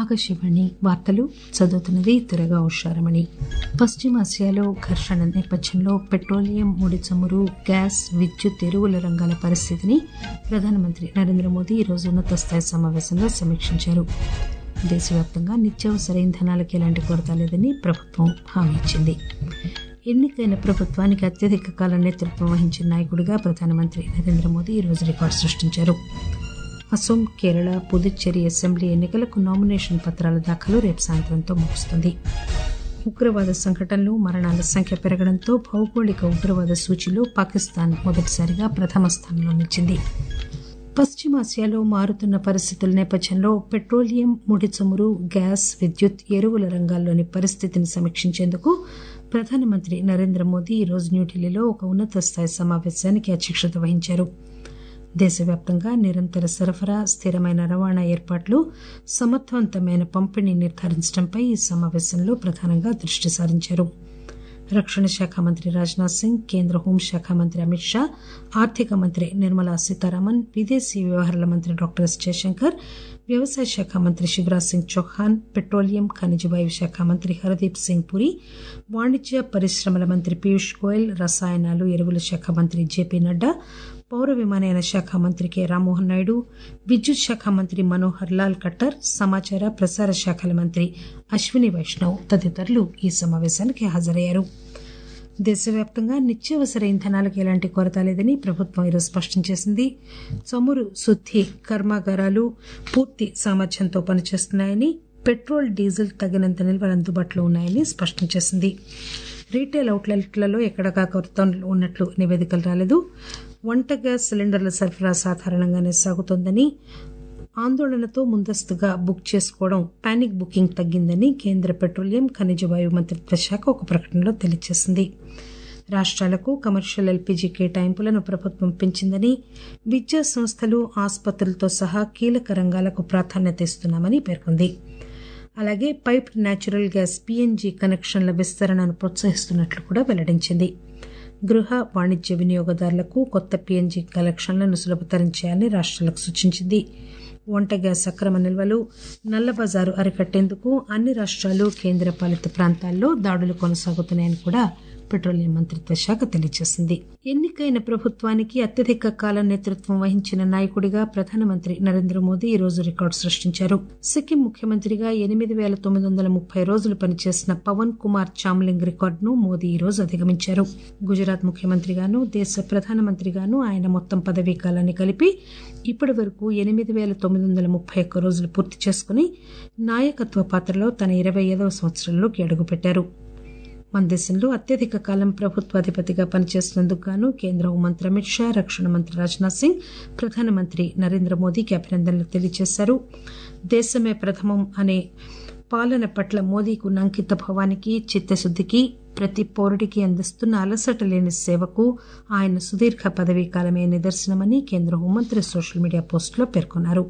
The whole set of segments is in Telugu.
ఆకాశవాణి వార్తలు చదువుతున్నది తురగా ఉషారమణి పశ్చిమాసియాలో ఘర్షణ నేపథ్యంలో పెట్రోలియం ముడి చమురు గ్యాస్ విద్యుత్ ఎరువుల రంగాల పరిస్థితిని ప్రధానమంత్రి నరేంద్ర మోదీ ఈరోజు ఉన్నత స్థాయి సమావేశంలో సమీక్షించారు దేశవ్యాప్తంగా నిత్యావసర ఇంధనాలకు ఎలాంటి కొరత లేదని ప్రభుత్వం హామీ ఇచ్చింది ఎన్నికైన ప్రభుత్వానికి అత్యధిక కాలం నేతృత్వం వహించిన నాయకుడిగా ప్రధానమంత్రి నరేంద్ర మోదీ ఈరోజు రికార్డు సృష్టించారు అసోం కేరళ పుదుచ్చేరి అసెంబ్లీ ఎన్నికలకు నామినేషన్ పత్రాల దాఖలు రేపు సాయంత్రంతో ముగుస్తుంది ఉగ్రవాద సంఘటనలు మరణాల సంఖ్య పెరగడంతో భౌగోళిక ఉగ్రవాద సూచీలో పాకిస్తాన్ మొదటిసారిగా ప్రథమ స్థానంలో నిలిచింది పశ్చిమాసియాలో మారుతున్న పరిస్థితుల నేపథ్యంలో పెట్రోలియం ముడి చమురు గ్యాస్ విద్యుత్ ఎరువుల రంగాల్లోని పరిస్థితిని సమీక్షించేందుకు ప్రధానమంత్రి నరేంద్ర మోదీ ఈరోజు న్యూఢిల్లీలో ఒక ఉన్నత స్థాయి సమావేశానికి అధ్యక్షత వహించారు దేశవ్యాప్తంగా నిరంతర సరఫరా స్థిరమైన రవాణా ఏర్పాట్లు సమర్థవంతమైన పంపిణీ నిర్ధారించడంపై ఈ సమావేశంలో ప్రధానంగా దృష్టి సారించారు రక్షణ శాఖ మంత్రి రాజ్నాథ్ సింగ్ కేంద్ర హోంశాఖ మంత్రి అమిత్ షా ఆర్థిక మంత్రి నిర్మలా సీతారామన్ విదేశీ వ్యవహారాల మంత్రి డాక్టర్ ఎస్ జయశంకర్ వ్యవసాయ శాఖ మంత్రి శివరాజ్ సింగ్ చౌహాన్ పెట్రోలియం ఖనిజ వాయు శాఖ మంత్రి హర్దీప్ సింగ్ పురి వాణిజ్య పరిశ్రమల మంత్రి పీయూష్ గోయల్ రసాయనాలు ఎరువుల శాఖ మంత్రి జేపీ నడ్డా పౌర విమానయాన శాఖ మంత్రి కె రామ్మోహన్ నాయుడు విద్యుత్ శాఖ మంత్రి మనోహర్ లాల్ ఖట్టర్ సమాచార ప్రసార శాఖల మంత్రి అశ్విని వైష్ణవ్ తదితరులు ఈ సమావేశానికి హాజరయ్యారు దేశవ్యాప్తంగా నిత్యావసర ఇంధనాలకు ఎలాంటి కొరత లేదని ప్రభుత్వం ఈరోజు స్పష్టం చేసింది చమురు శుద్ది కర్మాగారాలు పూర్తి సామర్థ్యంతో పనిచేస్తున్నాయని పెట్రోల్ డీజిల్ తగినంత నిల్వలు అందుబాటులో ఉన్నాయని స్పష్టం చేసింది రీటైల్ అవుట్లెట్లలో ఎక్కడగా కొరత ఉన్నట్లు నివేదికలు రాలేదు వంట గ్యాస్ సిలిండర్ల సరఫరా సాధారణంగానే సాగుతోందని ఆందోళనతో ముందస్తుగా బుక్ చేసుకోవడం పానిక్ బుకింగ్ తగ్గిందని కేంద్ర పెట్రోలియం ఖనిజ వాయు మంత్రిత్వ శాఖ ఒక ప్రకటనలో తెలియజేసింది రాష్ట్రాలకు కమర్షియల్ ఎల్పీజీ కేటాయింపులను ప్రభుత్వం పెంచిందని విద్యా సంస్థలు ఆసుపత్రులతో సహా కీలక రంగాలకు ప్రాధాన్యత ఇస్తున్నామని పేర్కొంది అలాగే పైప్ న్యాచురల్ గ్యాస్ పీఎన్జీ కనెక్షన్ల విస్తరణను ప్రోత్సహిస్తున్నట్లు కూడా వెల్లడించింది గృహ వాణిజ్య వినియోగదారులకు కొత్త పీఎన్జీ కలెక్షన్లను సులభతరం చేయాలని రాష్ట్రాలకు సూచించింది వంట గ్యాస్ అక్రమ నిల్వలు నల్లబజారు అరికట్టేందుకు అన్ని రాష్ట్రాలు కేంద్ర పాలిత ప్రాంతాల్లో దాడులు కొనసాగుతున్నాయని కూడా పెట్రోలియం మంత్రిత్వ శాఖ తెలియజేసింది ఎన్నికైన ప్రభుత్వానికి అత్యధిక కాలం నేతృత్వం వహించిన నాయకుడిగా ప్రధానమంత్రి నరేంద్ర మోదీ ఈ రోజు రికార్డు సృష్టించారు సిక్కిం ముఖ్యమంత్రిగా ఎనిమిది పేల తొమ్మిది వందల ముప్పై రోజులు పనిచేసిన పవన్ కుమార్ చామ్లింగ్ రికార్డును మోదీ ఈ రోజు అధిగమించారు గుజరాత్ ముఖ్యమంత్రిగాను దేశ ప్రధానమంత్రిగాను ఆయన మొత్తం పదవీ కాలాన్ని కలిపి ఇప్పటి వరకు ఎనిమిది పేల తొమ్మిది వందల ముప్పై ఒక్క రోజులు పూర్తి చేసుకుని నాయకత్వ పాత్రలో తన ఇరవై ఐదవ సంవత్సరంలోకి అడుగుపెట్టారు మన దేశంలో అత్యధిక కాలం ప్రభుత్వాధిపతిగా పనిచేసినందుకు గాను కేంద్ర హోంమంత్రి అమిత్ షా రక్షణ మంత్రి రాజ్నాథ్ సింగ్ ప్రధానమంత్రి నరేంద్ర మోదీకి అభినందనలు తెలియజేశారు దేశమే ప్రథమం అనే పాలన పట్ల మోదీకి ఉన్న అంకిత భావానికి చిత్తశుద్దికి ప్రతి పౌరుడికి అందిస్తున్న అలసట లేని సేవకు ఆయన సుదీర్ఘ పదవీ కాలమే నిదర్శనమని కేంద్ర హోంమంత్రి సోషల్ మీడియా పోస్టులో పేర్కొన్నారు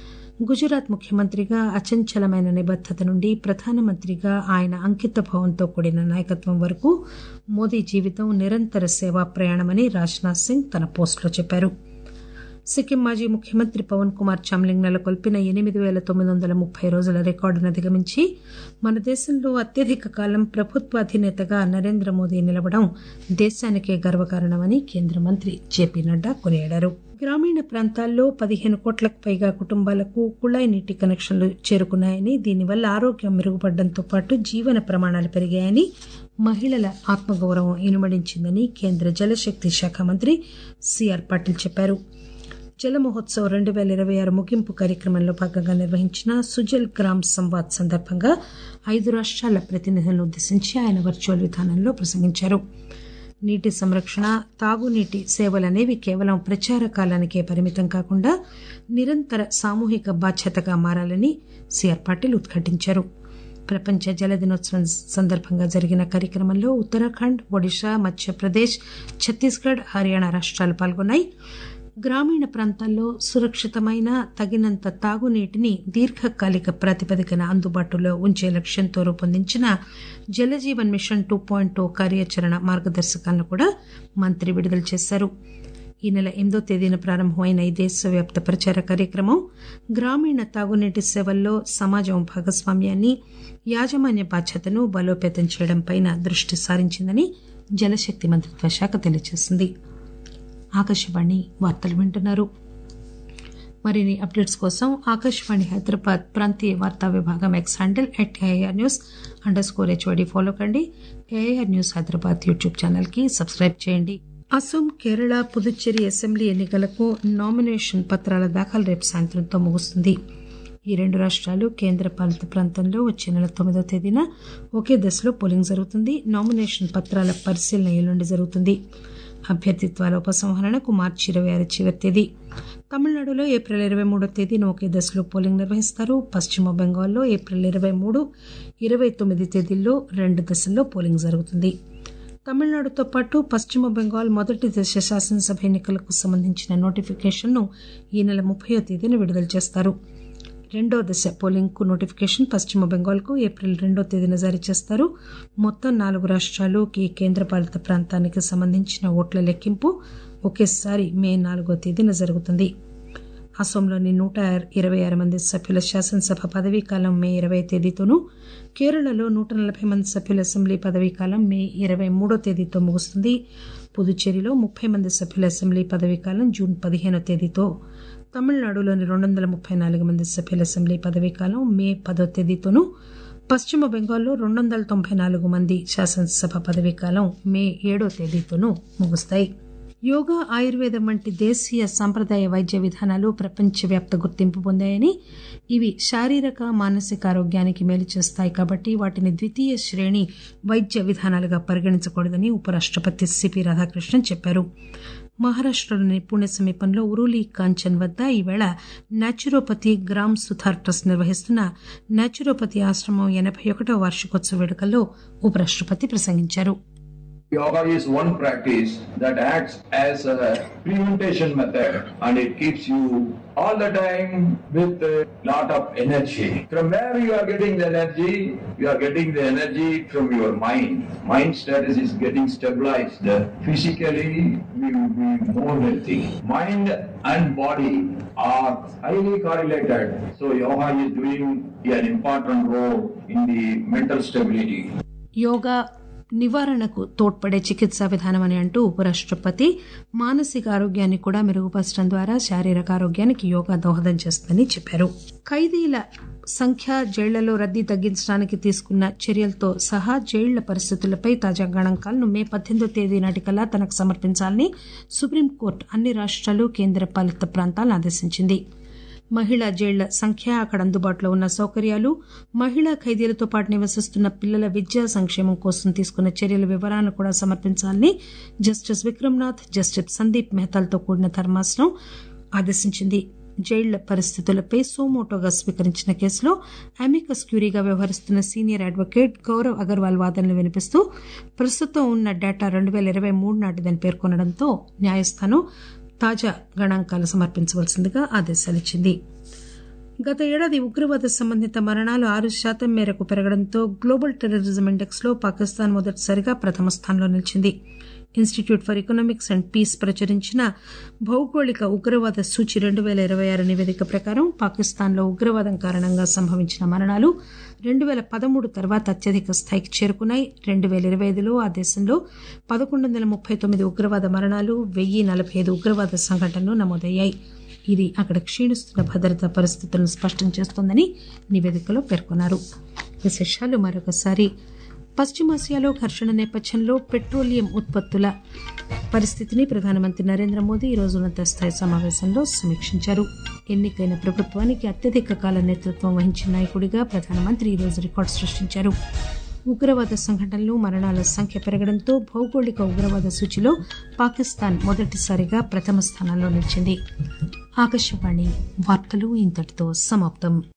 గుజరాత్ ముఖ్యమంత్రిగా అచంచలమైన నిబద్దత నుండి ప్రధానమంత్రిగా ఆయన అంకిత భావంతో కూడిన నాయకత్వం వరకు మోదీ జీవితం నిరంతర సేవా ప్రయాణమని రాజ్నాథ్ సింగ్ తన పోస్టులో చెప్పారు సిక్కిం మాజీ ముఖ్యమంత్రి పవన్ కుమార్ చామ్లింగ్ నెలకొల్పిన ఎనిమిది పేల తొమ్మిది వందల ముప్పై రోజుల రికార్డును అధిగమించి మన దేశంలో అత్యధిక కాలం ప్రభుత్వాధినేతగా నరేంద్ర మోదీ నిలవడం దేశానికే గర్వకారణమని కేంద్ర మంత్రి జేపీ నడ్డా కొనియాడారు గ్రామీణ ప్రాంతాల్లో పదిహేను కోట్లకు పైగా కుటుంబాలకు కుళాయి నీటి కనెక్షన్లు చేరుకున్నాయని దీనివల్ల ఆరోగ్యం మెరుగుపడడంతో పాటు జీవన ప్రమాణాలు పెరిగాయని మహిళల ఆత్మగౌరవం ఇనుమడించిందని కేంద్ర జలశక్తి శాఖ మంత్రి సిఆర్ పాటిల్ చెప్పారు జల మహోత్సవ్ రెండు పేల ఇరవై ఆరు ముగింపు కార్యక్రమంలో భాగంగా నిర్వహించిన సుజల్ గ్రామ్ సంవాద్ సందర్భంగా ఐదు రాష్ట్రాల ప్రతినిధులను ఉద్దేశించి ఆయన వర్చువల్ విధానంలో ప్రసంగించారు నీటి సంరక్షణ తాగునీటి సేవలనేవి కేవలం ప్రచార కాలానికే పరిమితం కాకుండా నిరంతర సామూహిక బాధ్యతగా మారాలని సిఆర్ పాటిల్ ఉద్ఘాటించారు ప్రపంచ జల దినోత్సవం సందర్భంగా జరిగిన కార్యక్రమంలో ఉత్తరాఖండ్ ఒడిశా మధ్యప్రదేశ్ ఛత్తీస్గఢ్ హర్యానా రాష్ట్రాలు పాల్గొన్నాయి గ్రామీణ ప్రాంతాల్లో సురక్షితమైన తగినంత తాగునీటిని దీర్ఘకాలిక ప్రాతిపదికన అందుబాటులో ఉంచే లక్ష్యంతో రూపొందించిన జలజీవన్ మిషన్ టూ పాయింట్ కార్యాచరణ మార్గదర్శకాలను కూడా మంత్రి విడుదల చేశారు ఈ నెల ఎనిమిదో తేదీన ప్రారంభమైన ఈ దేశవ్యాప్త ప్రచార కార్యక్రమం గ్రామీణ తాగునీటి సేవల్లో సమాజం భాగస్వామ్యాన్ని యాజమాన్య బాధ్యతను బలోపేతం చేయడంపై దృష్టి సారించిందని జలశక్తి మంత్రిత్వ శాఖ తెలియజేసింది ఆకాశవాణి వార్తలు వింటున్నారు మరిన్ని అప్డేట్స్ కోసం ఆకాశవాణి హైదరాబాద్ ప్రాంతీయ వార్తా విభాగం X handle at AIR news underscore HYD follow కండి AIR news Hyderabad YouTube channel కి సబ్స్క్రైబ్ చేయండి అసోం కేరళ పుదుచ్చేరి అసెంబ్లీ ఎన్నికలకు నామినేషన్ పత్రాల దాఖలు రేపు సాయంత్రంతో ముగుస్తుంది ఈ రెండు రాష్ట్రాలు కేంద్ర పాలిత ప్రాంతంలో వచ్చే నెల తొమ్మిదో తేదీన ఒకే దశలో పోలింగ్ జరుగుతుంది నామినేషన్ పత్రాల పరిశీలన ఎల్లుండి జరుగుతుంది అభ్యర్థిత్వాల ఉపసంహరణకు మార్చి ఇరవై ఆరు చివరి తేదీ తమిళనాడులో ఏప్రిల్ ఇరవై మూడో తేదీన ఒకే దశలో పోలింగ్ నిర్వహిస్తారు పశ్చిమ బెంగాల్లో ఏప్రిల్ ఇరవై మూడు ఇరవై తొమ్మిది తేదీల్లో రెండు దశల్లో పోలింగ్ జరుగుతుంది తమిళనాడుతో పాటు పశ్చిమ బెంగాల్ మొదటి దశ శాసనసభ ఎన్నికలకు సంబంధించిన నోటిఫికేషన్ను ఈ నెల ముప్పయో తేదీన విడుదల చేస్తారు రెండో దశ పోలింగ్ కు నోటిఫికేషన్ పశ్చిమ బెంగాల్ కు ఏప్రిల్ రెండో తేదీన జారీ చేస్తారు మొత్తం నాలుగు రాష్ట్రాలు ఈ కేంద్రపాలిత ప్రాంతానికి సంబంధించిన ఓట్ల లెక్కింపు ఒకేసారి మే నాలుగో తేదీన జరుగుతుంది అసోంలోని నూట ఇరవై ఆరు మంది సభ్యుల శాసనసభ పదవీకాలం మే ఇరవై తేదీతోనూ కేరళలో నూట నలభై మంది సభ్యుల అసెంబ్లీ పదవీకాలం మే ఇరవై మూడో తేదీతో ముగుస్తుంది పుదుచ్చేరిలో ముప్పై మంది సభ్యుల అసెంబ్లీ పదవీకాలం జూన్ పదిహేనో తేదీతో తమిళనాడులోని రెండు వందల ముప్పై నాలుగు మంది సభ్యుల అసెంబ్లీ పదవీకాలం మే పదో తేదీతోనూ పశ్చిమ బెంగాల్లో రెండు వందల తొంభై నాలుగు మంది శాసనసభ పదవీకాలం మే ఏడో తేదీతోనూ ముగుస్తాయి యోగా ఆయుర్వేదం వంటి దేశీయ సాంప్రదాయ వైద్య విధానాలు ప్రపంచవ్యాప్త గుర్తింపు పొందాయని ఇవి శారీరక మానసిక ఆరోగ్యానికి మేలు చేస్తాయి కాబట్టి వాటిని ద్వితీయ శ్రేణి వైద్య విధానాలుగా పరిగణించకూడదని ఉపరాష్టపతి సిపి రాధాకృష్ణన్ చెప్పారు మహారాష్టలోని పుణె సమీపంలో ఉరూలి కాంచన్ వద్ద ఈవేళ నాచురోపతి గ్రామ్ సుధార్ ట్రస్ట్ నిర్వహిస్తున్న నాచురోపతి ఆశ్రమం ఎనభై ఒకటో వార్షికోత్సవ వేడుకల్లో ఉపరాష్టపతి ప్రసంగించారు Yoga is one practice that acts as a prevention method and it keeps you all the time with a lot of energy. From where you are getting the energy? You are getting the energy from your mind. Mind status is getting stabilized. Physically, we will be more healthy. Mind and body are highly correlated. So yoga is doing an important role in the mental stability. Yoga నివారణకు తోడ్పడే చికిత్సా విధానం అని అంటూ ఉపరాష్టపతి మానసిక ఆరోగ్యాన్ని కూడా మెరుగుపరచడం ద్వారా శారీరక ఆరోగ్యానికి యోగా దోహదం చేస్తుందని చెప్పారు ఖైదీల సంఖ్య జైళ్లలో రద్దీ తగ్గించడానికి తీసుకున్న చర్యలతో సహా జైళ్ల పరిస్థితులపై తాజా గణాంకాలను మే పద్దెనిమిదో తేదీ నాటికల్లా తనకు సమర్పించాలని సుప్రీంకోర్టు అన్ని రాష్ట్రాలు కేంద్ర పాలిత ప్రాంతాలను ఆదేశించింది మహిళా జైళ్ల సంఖ్య అక్కడ అందుబాటులో ఉన్న సౌకర్యాలు మహిళా ఖైదీలతో పాటు నివసిస్తున్న పిల్లల విద్యా సంక్షేమం కోసం తీసుకున్న చర్యల వివరాలను కూడా సమర్పించాలని జస్టిస్ విక్రమ్నాథ్ జస్టిస్ సందీప్ మెహతాలతో కూడిన ధర్మాసనం ఆదేశించింది జైళ్ల పరిస్థితులపై సోమోటోగా స్వీకరించిన కేసులో అమికస్ క్యూరీగా వ్యవహరిస్తున్న సీనియర్ అడ్వకేట్ గౌరవ్ అగర్వాల్ వాదనలు వినిపిస్తూ ప్రస్తుతం ఉన్న డేటా రెండు పేల ఇరవై మూడు నాటిదని పేర్కొనడంతో న్యాయస్థానం తాజా గణాంకాలు సమర్పించవలసిందిగా ఆదేశాలిచ్చింది గత ఏడాది ఉగ్రవాద సంబంధిత మరణాలు ఆరు శాతం మేరకు పెరగడంతో గ్లోబల్ టెర్రరిజం ఇండెక్స్ లో పాకిస్తాన్ మొదటిసారిగా ప్రథమ స్థానంలో నిలిచింది institute for economics and peace ప్రచురించిన భౌగోళిక ఉగ్రవాద సూచి రెండు పేల ఇరవై ఆరు నివేదిక ప్రకారం పాకిస్తాన్లో ఉగ్రవాదం కారణంగా సంభవించిన మరణాలు రెండు పేల పదమూడు తర్వాత అత్యధిక స్థాయికి చేరుకున్నాయి రెండు పేల ఇరవై ఐదులో ఆ దేశంలో పదకొండు వందల ముప్పై తొమ్మిది ఉగ్రవాద మరణాలు వెయ్యి నలభై ఐదు ఉగ్రవాద సంఘటనలు నమోదయ్యాయి ఇది అక్కడ క్షీణిస్తున్న భద్రతా పరిస్థితులను స్పష్టం చేస్తోందని నివేదికలో పేర్కొన్నారు విశేషాలు మరొకసారి పశ్చిమాసియాలో ఘర్షణ నేపథ్యంలో పెట్రోలియం ఉత్పత్తుల పరిస్థితిని ప్రధానమంత్రి నరేంద్ర మోదీ ఈ రోజు ఉన్నత స్థాయి సమావేశంలో సమీక్షించారు ఎన్నికైన ప్రభుత్వానికి అత్యధిక కాల నేతృత్వం వహించిన నాయకుడిగా ప్రధానమంత్రి ఈ రోజు రికార్డు సృష్టించారు ఉగ్రవాద సంఘటనలు మరణాల సంఖ్య పెరగడంతో భౌగోళిక ఉగ్రవాద సూచిలో పాకిస్తాన్ మొదటిసారిగా ప్రథమ స్థానంలో నిలిచింది ఆకాశవాణి వార్తలు ఇంతటితో సమాప్తం